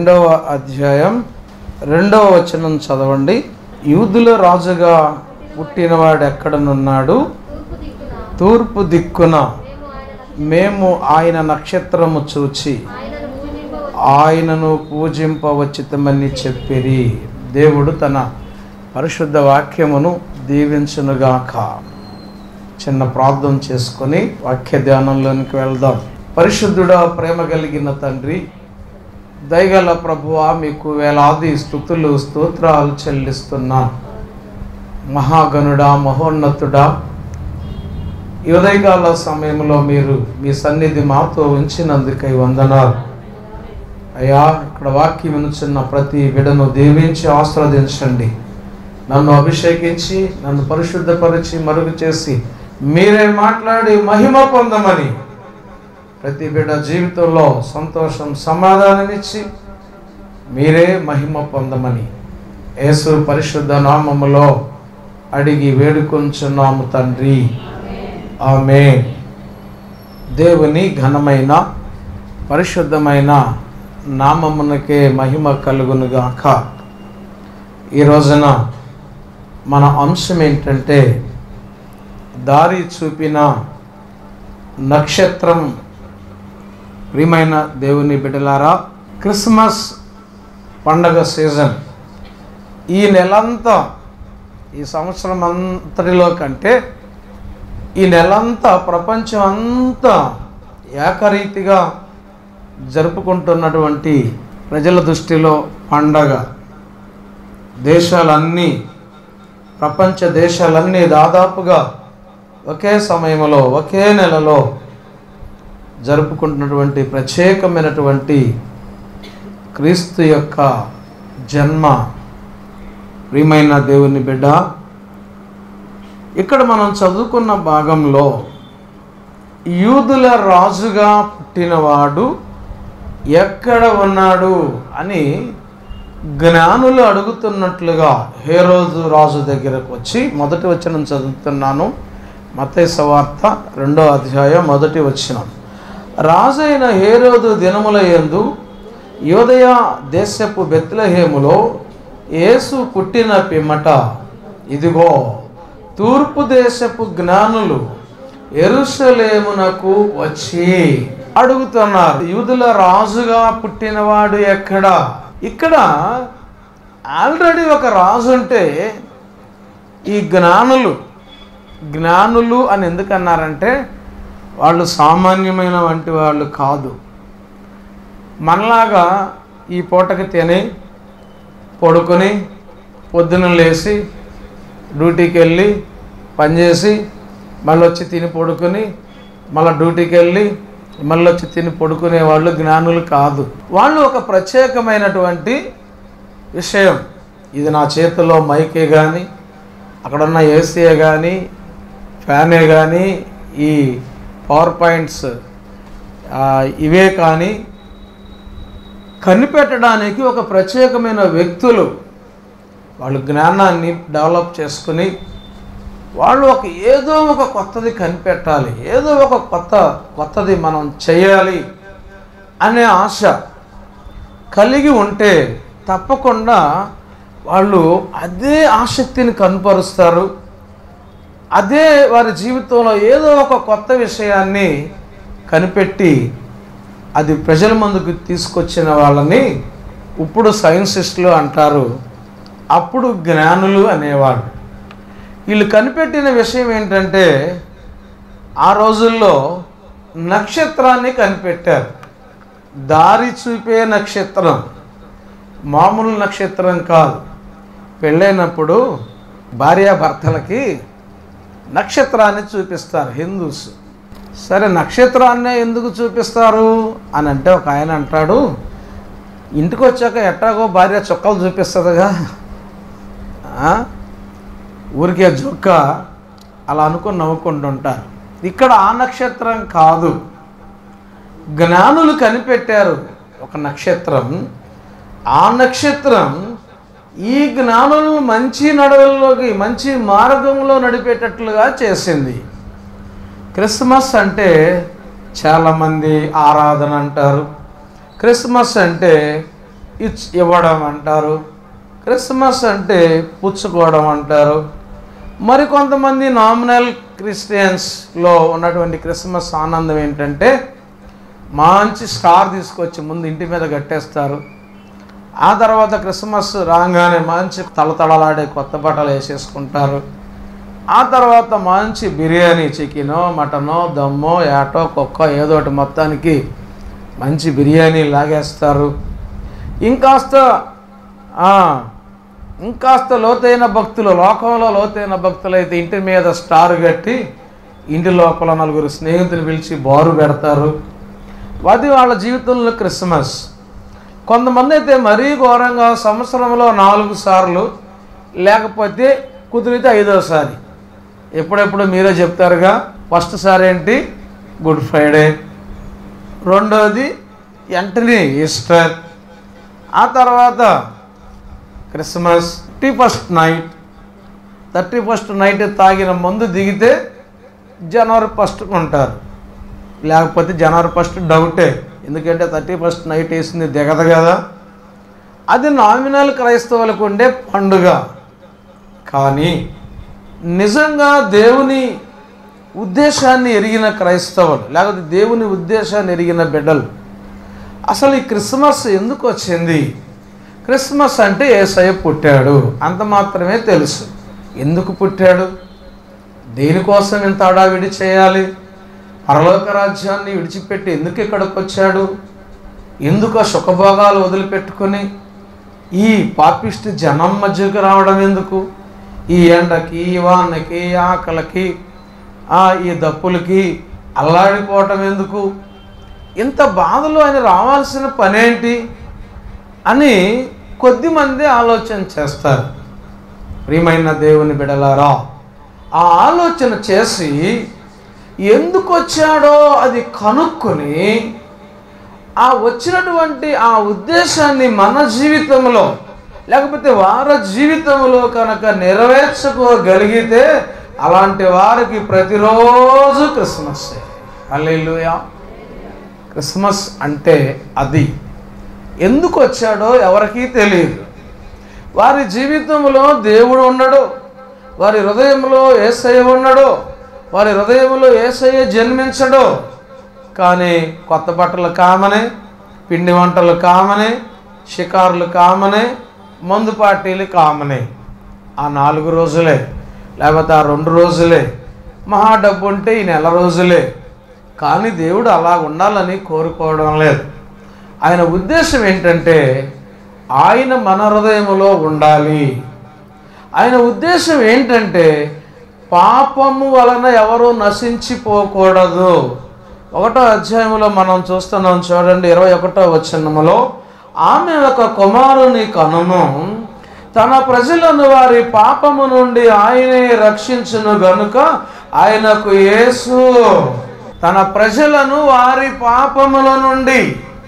రెండవ అధ్యాయం రెండవ వచనం చదవండి యూదుల రాజుగా పుట్టినవాడు ఎక్కడనున్నాడు తూర్పు దిక్కున తూర్పు దిక్కున మేము ఆయన మేము ఆయన నక్షత్రము చూచి ఆయనను పూజింపవచ్చు ఆయనను పూజింపవచ్చితమని చెప్పిరి దేవుడు తన పరిశుద్ధ వాక్యమును దీవించునుగాక చిన్న ప్రార్థన చేసుకొని వాక్య ధ్యానంలోనికి వెళ్దాం పరిశుద్ధుడా ప్రేమ కలిగిన తండ్రి దయగల ప్రభువా మీకు వేలాది స్థుతులు స్తోత్రాలు చెల్లిస్తున్నా మహాగణుడా మహోన్నతుడా ఈ ఉదయకాల సమయంలో మీరు మీ సన్నిధి మాతో ఉంచినందుకై వందనాలు అయ్యా ఇక్కడ వాక్యం వినుచున్న ప్రతి బిడను దీవించి ఆస్వాదించండి నన్ను అభిషేకించి నన్ను పరిశుద్ధపరిచి మరుగు చేసి మీరే మాట్లాడి మహిమ పొందమని ప్రతి బిడ్డ జీవితంలో సంతోషం సమాధానమిచ్చి మీరే మహిమ పొందమని యేసు పరిశుద్ధ నామములో అడిగి వేడుకొంచున్నాము తండ్రి ఆమె దేవుని ఘనమైన పరిశుద్ధమైన నామమునకే మహిమ కలుగునుగాక ఈ రోజున మన అంశం ఏంటంటే దారి చూపిన నక్షత్రం ప్రియమైన దేవుని బిడ్డలారా క్రిస్మస్ పండగ సీజన్ ఈ నెలంతా ఈ సంవత్సరం అంతటిలో కంటే ఈ నెలంతా ప్రపంచం అంతా ఏకరీతిగా జరుపుకుంటున్నటువంటి ప్రజల దృష్టిలో పండగ దేశాలన్నీ ప్రపంచ దేశాలన్నీ దాదాపుగా ఒకే సమయంలో ఒకే నెలలో జరుపుకుంటున్నటువంటి ప్రత్యేకమైనటువంటి క్రీస్తు యొక్క జన్మ ప్రియమైన దేవుని బిడ్డ ఇక్కడ మనం చదువుకున్న భాగంలో యూదుల రాజుగా పుట్టినవాడు ఎక్కడ ఉన్నాడు అని జ్ఞానులు అడుగుతున్నట్లుగా హేరోజు రాజు దగ్గరకు వచ్చి మొదటి వచనం చదువుతున్నాను మతైస వార్త రెండో అధ్యాయం మొదటి వచనం రాజైన హేరోదు దినముల యందు యోదయ దేశపు బెత్లహేములో యేసు పుట్టిన పిమ్మట ఇదిగో తూర్పు దేశపు జ్ఞానులు ఎరుషలేమునకు వచ్చి అడుగుతున్నారు యూదుల రాజుగా పుట్టినవాడు ఎక్కడ ఇక్కడ ఆల్రెడీ ఒక రాజు ఉంటే ఈ జ్ఞానులు జ్ఞానులు అని ఎందుకు అన్నారంటే వాళ్ళు సామాన్యమైన వంటి వాళ్ళు కాదు మనలాగా ఈ పూటకి తిని పడుకొని పొద్దున లేచి డ్యూటీకి వెళ్ళి పనిచేసి మళ్ళీ వచ్చి తిని పడుకొని మళ్ళీ డ్యూటీకి వెళ్ళి మళ్ళీ వచ్చి తిని పడుకునే వాళ్ళు జ్ఞానులు కాదు వాళ్ళు ఒక ప్రత్యేకమైనటువంటి విషయం ఇది నా చేతిలో మైకే కానీ అక్కడున్న ఏసీయే కానీ ఫ్యానే కానీ ఈ పవర్ పాయింట్స్ ఆ, ఇవే కానీ కనిపెట్టడానికి ఒక ప్రత్యేకమైన వ్యక్తులు వాళ్ళు జ్ఞానాన్ని డెవలప్ చేసుకుని వాళ్ళు ఒక ఏదో ఒక కొత్తది కనిపెట్టాలి ఏదో ఒక కొత్త కొత్తది మనం చేయాలి అనే ఆశ కలిగి ఉంటే తప్పకుండా వాళ్ళు అదే ఆసక్తిని కనపరుస్తారు అదే వారి జీవితంలో ఏదో ఒక కొత్త విషయాన్ని కనిపెట్టి అది ప్రజల ముందుకు తీసుకొచ్చిన వాళ్ళని ఇప్పుడు సైన్సిస్టులు అంటారు అప్పుడు జ్ఞానులు అనేవాళ్ళు వీళ్ళు కనిపెట్టిన విషయం ఏంటంటే ఆ రోజుల్లో నక్షత్రాన్ని కనిపెట్టారు దారి చూపే నక్షత్రం మామూలు నక్షత్రం కాదు పెళ్ళైనప్పుడు భార్యాభర్తలకి నక్షత్రాన్ని చూపిస్తారు హిందూస్ సరే నక్షత్రాన్నే ఎందుకు చూపిస్తారు అని అంటే ఒక ఆయన అంటాడు ఇంటికి వచ్చాక ఎట్టాగో భార్య చుక్కలు చూపిస్తుందిగా ఆ? ఊరికే జొక్క అలా అనుకుని నవ్వుకుంటుంటారు ఇక్కడ ఆ నక్షత్రం కాదు జ్ఞానులు కనిపెట్టారు ఒక నక్షత్రం ఆ నక్షత్రం ఈ జ్ఞానులను మంచి నడవల్లోకి మంచి మార్గంలో నడిపేటట్లుగా చేసింది క్రిస్మస్ అంటే చాలామంది ఆరాధన అంటారు క్రిస్మస్ అంటే ఇచ్ ఇవ్వడం అంటారు క్రిస్మస్ అంటే పుచ్చుకోవడం అంటారు మరి కొంతమంది నామినల్ క్రిస్టియన్స్లో ఉన్నటువంటి క్రిస్మస్ ఆనందం ఏంటంటే మంచి స్టార్ తీసుకొచ్చి ముందు ఇంటి మీద కట్టేస్తారు ఆ తర్వాత క్రిస్మస్ రాగానే మంచి తలతళలాడే కొత్త బట్టలు వేసేసుకుంటారు ఆ తర్వాత మంచి బిర్యానీ చికెనో మటనో దమ్మో ఏటో కుక్క ఏదో ఒకటి మొత్తానికి మంచి బిర్యానీ లాగేస్తారు ఇంకాస్త ఆ, ఇంకాస్త లోతైన భక్తులు లోకంలో లోతైన భక్తులు అయితే ఇంటి మీద స్టార్ కట్టి ఇంటి లోపల నలుగురు స్నేహితులు పిలిచి బారు పెడతారు అది వాళ్ళ జీవితంలో క్రిస్మస్ కొంతమంది అయితే మరీ ఘోరంగా సంవత్సరంలో నాలుగు సార్లు లేకపోతే కుదిరితే ఐదోసారి ఎప్పుడెప్పుడు మీరే చెప్తారుగా ఫస్ట్ సారి ఏంటి గుడ్ ఫ్రైడే రెండోది వెంటనే ఈస్టర్ ఆ తర్వాత Christmas thirty first night thirty first night తాగిన మందు దిగితే జనవరి ఫస్ట్కి ఉంటారు లేకపోతే జనవరి ఫస్ట్ డౌటే ఎందుకంటే థర్టీ ఫస్ట్ నైట్ వేసింది దిగదు కదా అది నామినల్ క్రైస్తవులకు ఉండే పండుగ కానీ నిజంగా దేవుని ఉద్దేశాన్ని ఎరిగిన క్రైస్తవులు లేకపోతే దేవుని ఉద్దేశాన్ని ఎరిగిన బిడ్డలు అసలు ఈ క్రిస్మస్ ఎందుకు వచ్చింది క్రిస్మస్ అంటే ఏసయ్య పుట్టాడు అంత మాత్రమే తెలుసు ఎందుకు పుట్టాడు దేనికోసం ఇంత హడావిడి చేయాలి పరలోక రాజ్యాన్ని విడిచిపెట్టి ఎందుకు ఇక్కడికి వచ్చాడు ఎందుకు ఆ సుఖభోగాలు వదిలిపెట్టుకొని ఈ పాపిష్టి జనం మధ్యకు రావడం ఎందుకు ఈ ఎండకి ఈ వానకి ఈ ఆకలికి ఆ ఈ దప్పులకి అల్లాడిపోవటం ఎందుకు ఇంత బాధలో ఆయన రావాల్సిన పనేంటి అని కొద్దిమంది ఆలోచన చేస్తారు ప్రియమైన దేవుని బిడలారా ఆ ఆలోచన చేసి ఎందుకు వచ్చాడో అది కనుక్కొని ఆ వచ్చినటువంటి ఆ ఉద్దేశాన్ని మన జీవితంలో లేకపోతే వారి జీవితంలో కనుక నెరవేర్చుకోగలిగితే అలాంటి వారికి ప్రతిరోజు క్రిస్మస్ అల్లెలుయా క్రిస్మస్ అంటే అది ఎందుకు వచ్చాడో ఎవరికీ తెలియదు వారి జీవితంలో దేవుడు ఉండడు వారి హృదయంలో ఏసయ్య ఉండడు వారి హృదయంలో ఏసయ్య జన్మించడు కానీ కొత్త బట్టలు కామనే పిండి వంటలు కామనే షికారులు కామనే మందు పార్టీలు కామనే ఆ నాలుగు రోజులే లేకపోతే ఆ రెండు రోజులే మహా డబ్బు ఉంటే ఈ నెల రోజులే కానీ దేవుడు అలా ఉండాలని కోరుకోవడం లేదు ఆయన ఉద్దేశం ఏంటంటే ఆయన మన హృదయములో ఉండాలి ఆయన ఉద్దేశం ఏంటంటే పాపము వలన ఎవరు నశించిపోకూడదు ఒకటో అధ్యాయంలో మనం చూస్తున్నాం చూడండి ఇరవై ఒకటో వచనములో ఆమె ఒక కుమారుని కనును తన ప్రజలను వారి పాపము నుండి ఆయనే రక్షించును గనుక ఆయనకు యేసు తన ప్రజలను వారి పాపముల నుండి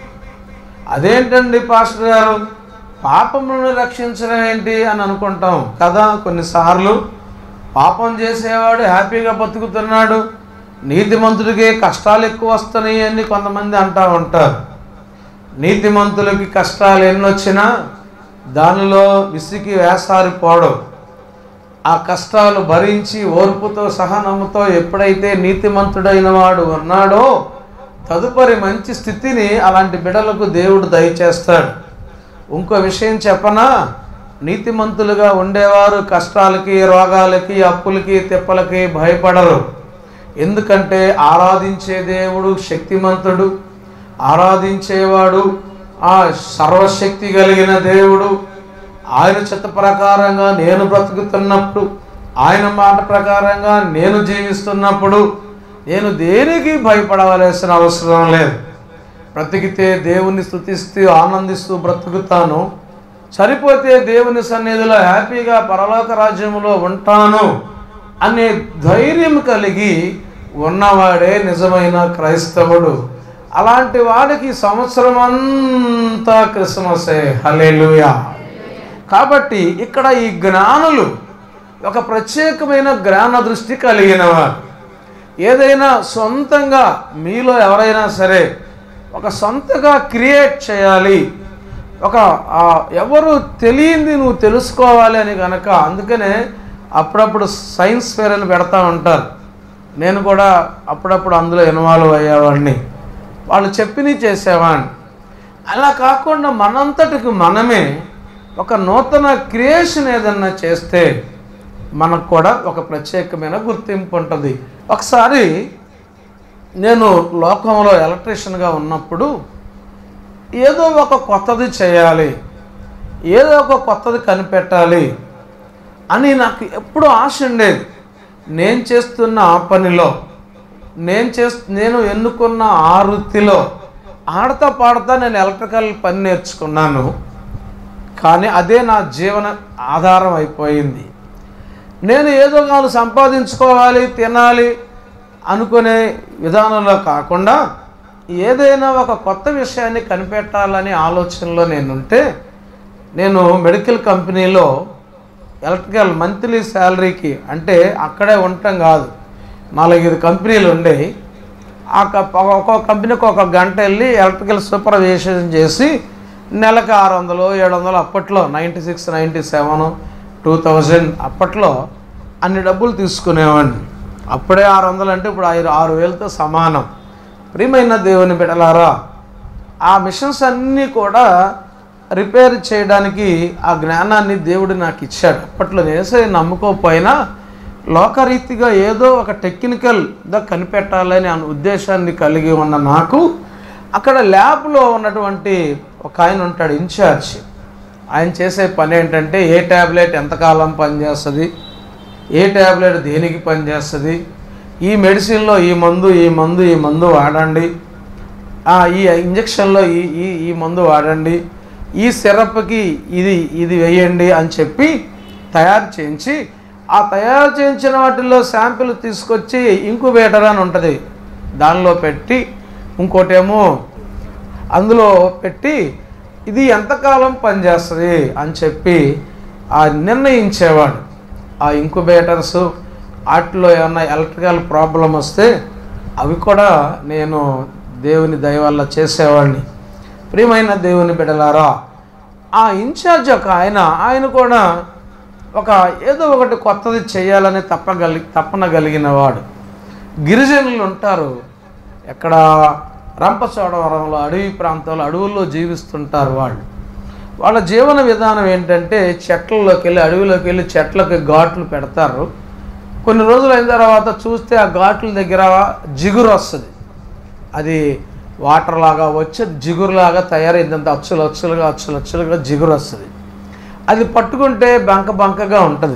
అదేంటండి పాస్టర్ గారు పాపములను రక్షించడం ఏంటి అని అనుకుంటాం కదా కొన్నిసార్లు పాపం చేసేవాడు హ్యాపీగా బతుకుతున్నాడు నీతిమంతుడికి కష్టాలు ఎక్కువ వస్తున్నాయి అని కొంతమంది అంటూ ఉంటారు నీతిమంతులకి కష్టాలు ఎన్ని వచ్చినా దానిలో విసికి వేసారిపోవడం ఆ కష్టాలు భరించి ఓర్పుతో సహనముతో ఎప్పుడైతే నీతిమంతుడైన వాడు ఉన్నాడో తదుపరి మంచి స్థితిని అలాంటి బిడలకు దేవుడు దయచేస్తాడు ఇంకో విషయం చెప్పనా నీతిమంతులుగా ఉండేవారు కష్టాలకి రోగాలకి అప్పులకి తిప్పలకి భయపడరు ఎందుకంటే ఆరాధించే దేవుడు శక్తిమంతుడు ఆరాధించేవాడు ఆ సర్వశక్తి కలిగిన దేవుడు ఆయన చిత్త ప్రకారంగా నేను బ్రతుకుతున్నప్పుడు ఆయన మాట ప్రకారంగా నేను జీవిస్తున్నప్పుడు నేను దేనికి భయపడవలసిన అవసరం లేదు బ్రతికితే దేవుని స్తుతిస్తూ ఆనందిస్తూ బ్రతుకుతాను సరిపోతే దేవుని సన్నిధిలో హ్యాపీగా పరలోక రాజ్యంలో ఉంటాను అనే ధైర్యం కలిగి ఉన్నవాడే నిజమైన క్రైస్తవుడు అలాంటి వాడికి సంవత్సరం అంతా క్రిస్మసే హలేలుయా కాబట్టి ఇక్కడ ఈ జ్ఞానులు ఒక ప్రత్యేకమైన జ్ఞాన దృష్టి కలిగిన వారు ఏదైనా సొంతంగా మీలో ఎవరైనా సరే ఒక సొంతగా క్రియేట్ చేయాలి ఒక ఆ, ఎవరు తెలియంది నువ్వు తెలుసుకోవాలి అని కనుక అందుకనే అప్పుడప్పుడు సైన్స్ ఫేర్ అని పెడతా ఉంటారు నేను కూడా అప్పుడప్పుడు అందులో ఇన్వాల్వ్ అయ్యేవాడిని వాళ్ళు చెప్పినవి చేసేవాడిని అలా కాకుండా మనంతటికి మనమే ఒక నూతన క్రియేషన్ ఏదన్నా చేస్తే మనకు కూడా ఒక ప్రత్యేకమైన గుర్తింపు ఉంటుంది ఒకసారి నేను లోకంలో ఎలక్ట్రీషియన్గా ఉన్నప్పుడు ఏదో ఒక కొత్తది చేయాలి ఏదో ఒక కొత్తది కనిపెట్టాలి అని నాకు ఎప్పుడు ఆశ ఉండేది నేను చేస్తున్న ఆ పనిలో నేను చేస్ నేను ఎన్నుకున్న ఆ వృత్తిలో ఆడతా పాడతా నేను ఎలక్ట్రికల్ పని నేర్చుకున్నాను కానీ అదే నా జీవన ఆధారం అయిపోయింది నేను ఏదో కాదు సంపాదించుకోవాలి తినాలి అనుకునే విధానంలో కాకుండా ఏదైనా ఒక కొత్త విషయాన్ని కనిపెట్టాలనే ఆలోచనలో నేనుంటే నేను మెడికల్ కంపెనీలో ఎలక్ట్రికల్ మంత్లీ శాలరీకి అంటే అక్కడే ఉండటం కాదు నాలుగైదు కంపెనీలు ఉండేవి ఆ క- ఒక్కొక్క కంపెనీకి ఒక గంట వెళ్ళి ఎలక్ట్రికల్ సూపర్వైజేషన్ చేసి నెలకు ఆరు వందలు ఏడు వందలు అప్పట్లో ninety six ninety seven two thousand అప్పట్లో అన్ని డబ్బులు తీసుకునేవాడిని అప్పుడే ఆరు వందలు అంటే ఇప్పుడు ఐదు ఆరు వేలతో సమానం ప్రియమైన దేవుని బిడలారా ఆ మిషన్స్ అన్నీ కూడా రిపేర్ చేయడానికి ఆ జ్ఞానాన్ని దేవుడు నాకు ఇచ్చాడు అప్పట్లో నేసే నమ్ముకోకపోయినా లోకరీతిగా ఏదో ఒక టెక్నికల్గా కనిపెట్టాలని అనే ఉద్దేశాన్ని కలిగి ఉన్న నాకు అక్కడ ల్యాబ్లో ఉన్నటువంటి ఒక ఆయన ఉంటాడు ఇన్ఛార్జ్ ఆయన చేసే పని ఏంటంటే ఏ ట్యాబ్లెట్ ఎంతకాలం పనిచేస్తుంది ఏ ట్యాబ్లెట్ దేనికి పనిచేస్తుంది ఈ మెడిసిన్లో ఈ మందు ఈ మందు ఈ మందు వాడండి ఆ, ఈ ఇంజక్షన్లో ఈ ఈ ఈ మందు వాడండి ఈ సిరప్కి ఇది ఇది వేయండి అని చెప్పి తయారు చేయించి ఆ తయారు చేయించిన వాటిల్లో శాంపిల్ తీసుకొచ్చి ఇంకుబేటర్ అని ఉంటుంది దానిలో పెట్టి ఇంకోటేమో అందులో పెట్టి ఇది ఎంతకాలం పనిచేస్తుంది అని చెప్పి ఆ నిర్ణయించేవాడు ఆ ఇంకుబేటర్స్ వాటిలో ఏమన్నా ఎలక్ట్రికల్ ప్రాబ్లం వస్తే అవి కూడా నేను దేవుని దయ వల్ల చేసేవాడిని ప్రియమైన దేవుని బిడలారా ఆ ఇన్ఛార్జ్ ఒక ఆయన ఆయన కూడా ఒక ఏదో ఒకటి కొత్తది చేయాలని తప్పగలి తప్పన కలిగిన వాడు గిరిజనులు ఉంటారు ఎక్కడ రంపచోడవరంలో అడవి ప్రాంతాల్లో అడవుల్లో జీవిస్తుంటారు వాళ్ళు వాళ్ళ జీవన విధానం ఏంటంటే చెట్లలోకి వెళ్ళి అడవిలోకి వెళ్ళి చెట్లకి ఘాట్లు పెడతారు కొన్ని రోజులు అయిన తర్వాత చూస్తే ఆ ఘాట్ల దగ్గర జిగురు వస్తుంది అది వాటర్ లాగా వచ్చి జిగురులాగా తయారైందంత అచ్చులు అచ్చులుగా అచ్చులు అచ్చులుగా జిగురు వస్తుంది అది పట్టుకుంటే బంక బంకగా ఉంటుంది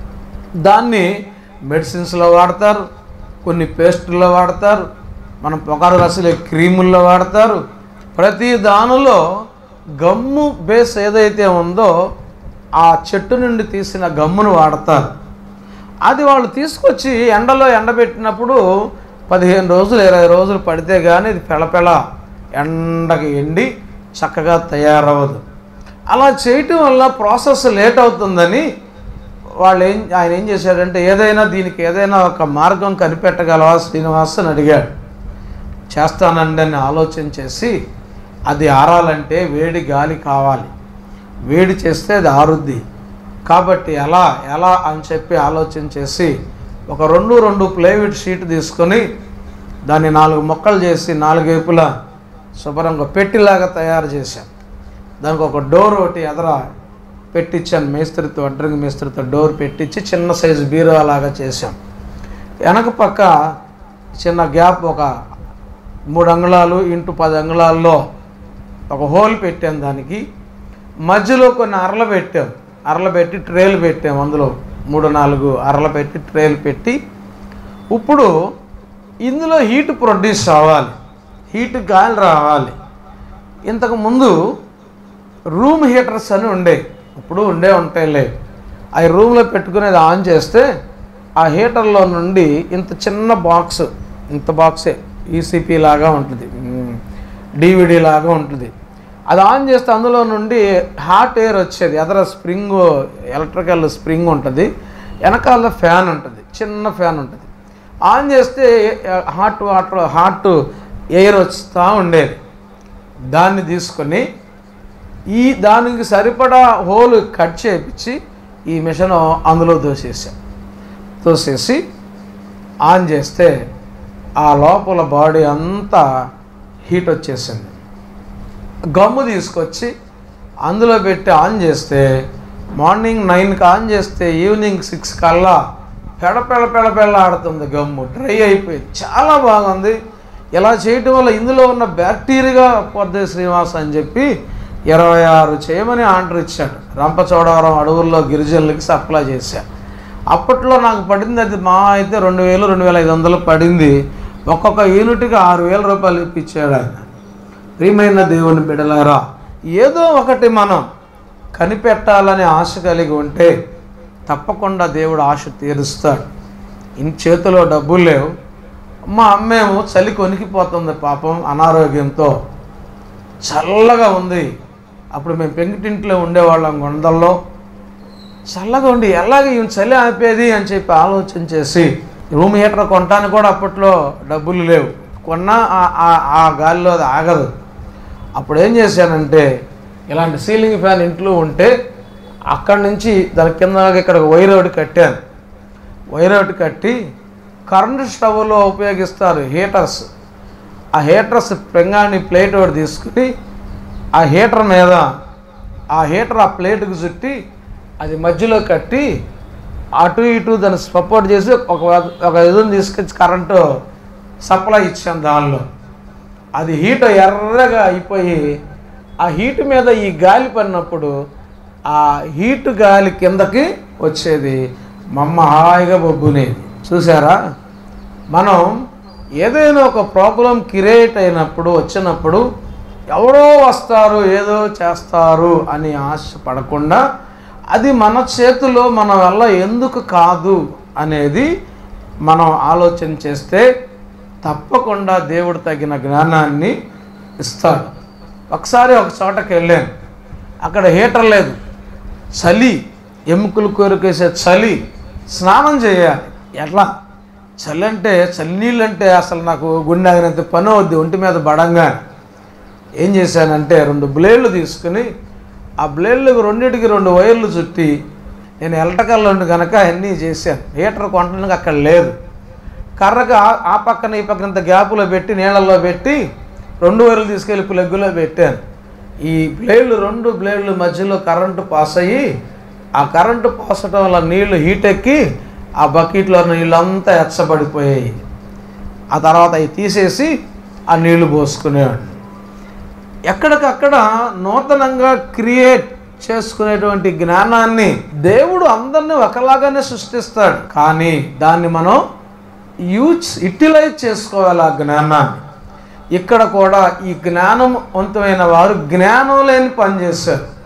దాన్ని మెడిసిన్స్లో వాడతారు కొన్ని పేస్టుల్లో వాడతారు మనం పొగారు రసలే క్రీముల్లో వాడతారు ప్రతి దానిలో గమ్ము బేస్ ఏదైతే ఉందో ఆ చెట్టు నుండి తీసిన గమ్మును వాడతారు అది వాళ్ళు తీసుకొచ్చి ఎండలో ఎండబెట్టినప్పుడు పదిహేను రోజులు ఇరవై రోజులు పడితే కానీ ఇది పెళపెళ ఎండకి ఎండి చక్కగా తయారవ్వదు అలా చేయటం వల్ల ప్రాసెస్ లేట్ అవుతుందని వాళ్ళు ఏం ఆయన ఏం చేశాడంటే ఏదైనా దీనికి ఏదైనా ఒక మార్గం కనిపెట్టగలవా శ్రీనివాస్ అని అడిగాడు చేస్తానండి అని ఆలోచన చేసి అది ఆరాలంటే వేడి గాలి కావాలి వేడి చేస్తే అది ఆరుద్ది కాబట్టి ఎలా ఎలా అని చెప్పి ఆలోచన చేసి ఒక రెండు రెండు ప్లైవుడ్ షీట్ తీసుకొని దాన్ని నాలుగు మొక్కలు చేసి నాలుగు వైపులా శుభ్రంగా పెట్టిలాగా తయారు చేశాం దానికి ఒక డోర్ ఒకటి ఎదర పెట్టించాను మేస్త్రితో అడ్రంగి మేస్త్రితో డోర్ పెట్టించి చిన్న సైజు బీరువా లాగా చేశాం వెనక పక్క చిన్న గ్యాప్ ఒక మూడు అంగుళాలు ఇంటూ పది అంగుళాల్లో ఒక హోల్ పెట్టాం దానికి మధ్యలో కొన్ని అరలు పెట్టాం అరలు పెట్టి ట్రేలు పెట్టాం అందులో మూడు నాలుగు అరలు పెట్టి ట్రేలు పెట్టి ఇప్పుడు ఇందులో హీట్ ప్రొడ్యూస్ అవ్వాలి హీట్ గాలి రావాలి ఇంతకు ముందు రూమ్ హీటర్స్ అని ఉండే ఇప్పుడు ఉండే ఉంటాయిలే అవి రూమ్లో పెట్టుకునేది ఆన్ చేస్తే ఆ హీటర్లో నుండి ఇంత చిన్న బాక్స్ ఇంత బాక్సే ఈసీపీ లాగా ఉంటుంది డివిడి లాగా ఉంటుంది అది ఆన్ చేస్తే అందులో నుండి హాట్ ఎయిర్ వచ్చేది ఎదర స్ప్రింగ్ ఎలక్ట్రికల్ స్ప్రింగ్ ఉంటుంది వెనకాల ఫ్యాన్ ఉంటుంది చిన్న ఫ్యాన్ ఉంటుంది ఆన్ చేస్తే హాట్ వాటర్ హాట్ ఎయిర్ వస్తూ ఉండేది దాన్ని తీసుకొని ఈ దానికి సరిపడా హోల్ కట్ చేపించి ఈ మిషన్ అందులో దోసేసాం తోసేసి ఆన్ చేస్తే ఆ లోపల బాడీ అంతా హీట్ వచ్చేసింది గమ్ము తీసుకొచ్చి అందులో పెట్టి ఆన్ చేస్తే మార్నింగ్ నైన్కి ఆన్ చేస్తే ఈవినింగ్ సిక్స్ కల్లా పెడ పెడ పెడ పెడ ఆడుతుంది గమ్ము డ్రై అయిపోయింది చాలా బాగుంది ఇలా చేయటం వల్ల ఇందులో ఉన్న బ్యాక్టీరియా పొద్దు శ్రీనివాస్ అని చెప్పి ఇరవై ఆరు చేయమని ఆర్డర్ ఇచ్చాడు రంపచోడవరం అడవుల్లో గిరిజనులకి సప్లై చేశా అప్పట్లో నాకు పడింది అది మా అయితే రెండు వేలు రెండు వేల ఐదు వందలు పడింది ఒక్కొక్క యూనిట్కి ఆరు వేల రూపాయలు ఇప్పించాడు ఆయన ప్రియమైన దేవుని బిడలారా ఏదో ఒకటి మనం కనిపెట్టాలని ఆశ కలిగి ఉంటే తప్పకుండా దేవుడు ఆశ తీరుస్తాడు ఇన్ చేతిలో డబ్బులు లేవు మా అమ్మేమో చలి కొనికిపోతుంది పాపం అనారోగ్యంతో చల్లగా ఉంది అప్పుడు మేము పెంకుటింట్లో ఉండేవాళ్ళం గొండల్లో చల్లగా ఉండి ఎలాగ ఈ చలి ఆపేది అని చెప్పి ఆలోచన చేసి రూమ్ హీటర్ కొనడానికి కూడా అప్పట్లో డబ్బులు లేవు కొన్నా ఆ- ఆ- ఆ గాలిలో అది ఆగదు అప్పుడు ఏం చేశానంటే ఇలాంటి సీలింగ్ ఫ్యాన్ ఇంట్లో ఉంటే అక్కడి నుంచి దాని కింద ఇక్కడ వైర్ ఒకటి కట్టాను వైర్ ఒకటి కట్టి కరెంటు స్టవ్లో ఉపయోగిస్తారు హీటర్స్ ఆ హీటర్స్ పెంగాని ప్లేట్ ఒకటి తీసుకుని ఆ హీటర్ మీద ఆ హీటర్ ఆ ప్లేట్కి చుట్టి అది మధ్యలో కట్టి అటు ఇటు దాన్ని సపోర్ట్ చేసి ఒక ఒక ఇదిని తీసుకొచ్చి కరెంటు సప్లై ఇచ్చాను దానిలో అది హీట్ ఎర్రగా అయిపోయి ఆ హీట్ మీద ఈ గాలి పడినప్పుడు ఆ హీట్ గాలి కిందకి వచ్చేది మమ్మ హాయిగా బొబ్బునేది చూసారా మనం ఏదైనా ఒక ప్రాబ్లం క్రియేట్ అయినప్పుడు వచ్చినప్పుడు ఎవరో వస్తారు ఏదో చేస్తారు అని ఆశ పడకుండా అది మన చేతిలో మన వల్ల ఎందుకు కాదు అనేది మనం ఆలోచన చేస్తే తప్పకుండా దేవుడు తగిన జ్ఞానాన్ని ఇస్తాడు ఒకసారి ఒక చోటకి వెళ్ళాను అక్కడ హీటర్ లేదు చలి ఎముకలు కోరికేసే చలి స్నానం చేయాలి ఎట్లా చలి అంటే చలినీళ్ళు అంటే అసలు నాకు గుండె ఆగినంత పని అవుద్ది ఒంటి మీద బడంగా ఏం చేశానంటే రెండు బ్లేడ్లు తీసుకుని ఆ బ్లేడ్లకు రెండింటికి రెండు వైర్లు చుట్టి నేను ఎలక్ట్రికల్ ఉండి కనుక అన్నీ చేశాను హీటర్ కొనడానికి అక్కడ లేదు కర్రగా ఆ- ఆ పక్కన ఈ పక్కన ఇంత గ్యాపులో పెట్టి నీళ్ళల్లో పెట్టి రెండు వైర్లు తీసుకెళ్ళి ప్లగ్గులో పెట్టాను ఈ బ్లేడ్లు రెండు బ్లేడ్లు మధ్యలో కరెంటు పాస్ అయ్యి ఆ కరెంటు పాస్ అవడం వల్ల నీళ్లు హీట్ ఎక్కి ఆ బకెట్లో నీళ్ళంతా ఎచ్చబడిపోయాయి ఆ తర్వాత అవి తీసేసి ఆ నీళ్లు పోసుకునేవాడిని ఎక్కడికక్కడ నూతనంగా క్రియేట్ చేసుకునేటువంటి జ్ఞానాన్ని దేవుడు అందరినీ ఒకలాగానే సృష్టిస్తాడు కానీ దాన్ని మనం యూజ్ యూటిలైజ్ చేసుకోవాలి ఆ జ్ఞానాన్ని ఇక్కడ కూడా ఈ జ్ఞానవంతమైన వారు జ్ఞానం లేని పని చేశారు